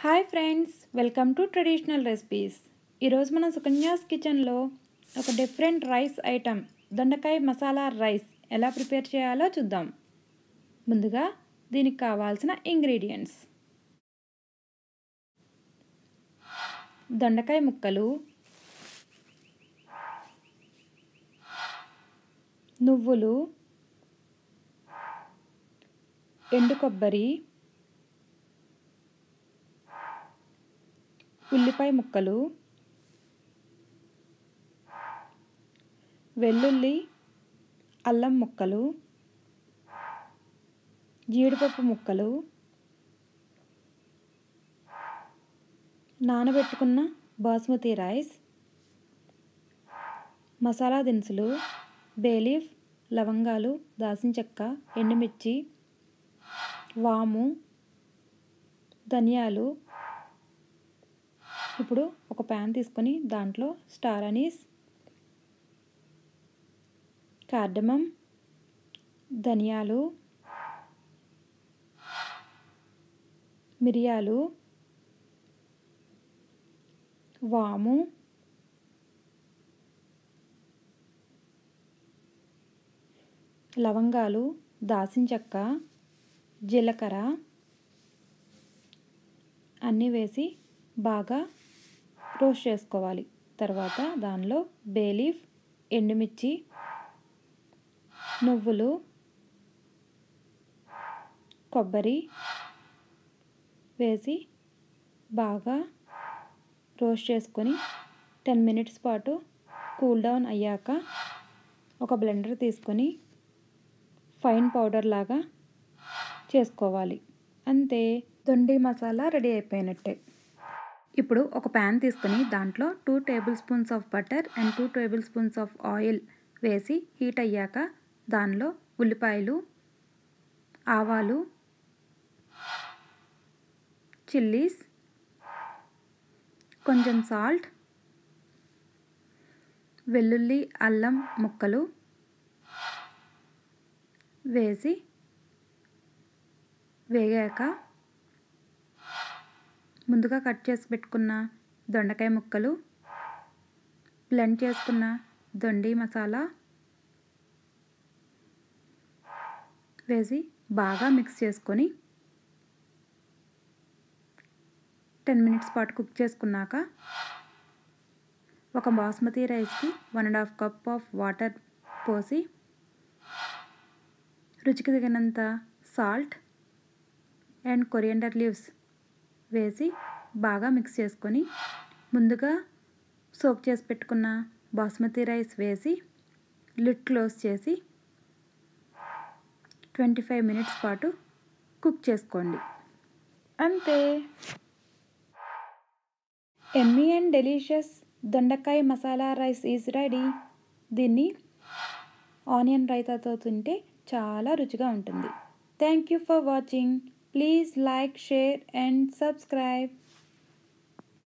hi friends welcome to traditional recipes ఈరోజు మన సుకన్యాస్ కిచెన్లో ఒక డిఫరెంట్ రైస్ ఐటమ్ దొండకాయ మసాలా రైస్ ఎలా ప్రిపేర్ చేయాలో చూద్దాం ముందుగా దీనికి కావాల్సిన ఇంగ్రీడియంట్స్ దొండకాయ ముక్కలు నువ్వులు ఎండు కొబ్బరి ఉల్లిపాయ ముక్కలు వెల్లుల్లి అల్లం ముక్కలు జీడిపప్పు ముక్కలు నానబెట్టుకున్న బాస్మతి రైస్ మసాలా దినుసులు బేలీఫ్ లవంగాలు దాసిన చెక్క ఎండుమిర్చి వాము ధనియాలు ఇప్పుడు ఒక ప్యాన్ తీసుకొని దాంట్లో స్టార్ అనీస్ కార్డమం ధనియాలు మిరియాలు వాము లవంగాలు దాసిన చెక్క జీలకర్ర అన్నీ వేసి బాగా రోస్ట్ చేసుకోవాలి తర్వాత దానిలో బేలీఫ్ ఎండుమిర్చి నువ్వులు కొబ్బరి వేసి బాగా రోస్ట్ చేసుకొని టెన్ మినిట్స్ పాటు కూల్ డౌన్ అయ్యాక ఒక బ్లెండర్ తీసుకొని ఫైన్ పౌడర్ లాగా చేసుకోవాలి అంతే దొండి మసాలా రెడీ అయిపోయినట్టే ఇప్పుడు ఒక ప్యాన్ తీసుకొని దాంట్లో two table spoons of butter and two table spoons of oil వేసి హీట్ అయ్యాక దానిలో ఉల్లిపాయలు ఆవాలు చిల్లీస్ కొంచెం సాల్ట్ వెల్లుల్లి అల్లం ముక్కలు వేసి వేగాక ముందుగా కట్ చేసి పెట్టుకున్న దొండకాయ ముక్కలు బ్లెండ్ చేసుకున్న దొండి మసాలా వేసి బాగా మిక్స్ చేసుకొని టెన్ మినిట్స్ పాటు కుక్ చేసుకున్నాక ఒక బాస్మతి రైస్కి one and half cup of water పోసి రుచికి తగినంత సాల్ట్ అండ్ కొరియండర్ లీవ్స్ వేసి బాగా మిక్స్ చేసుకొని ముందుగా సోక్ చేసి పెట్టుకున్న బాస్మతి రైస్ వేసి లిడ్ క్లోజ్ చేసి ట్వంటీ ఫైవ్ మినిట్స్ పాటు కుక్ చేసుకోండి అంతే ఎమ్మీ అండ్ డెలీషియస్ దొండకాయ మసాలా రైస్ ఈజ్ రెడీ దీన్ని ఆనియన్ రైతాతో తింటే చాలా రుచిగా ఉంటుంది thank you for watching please like share and subscribe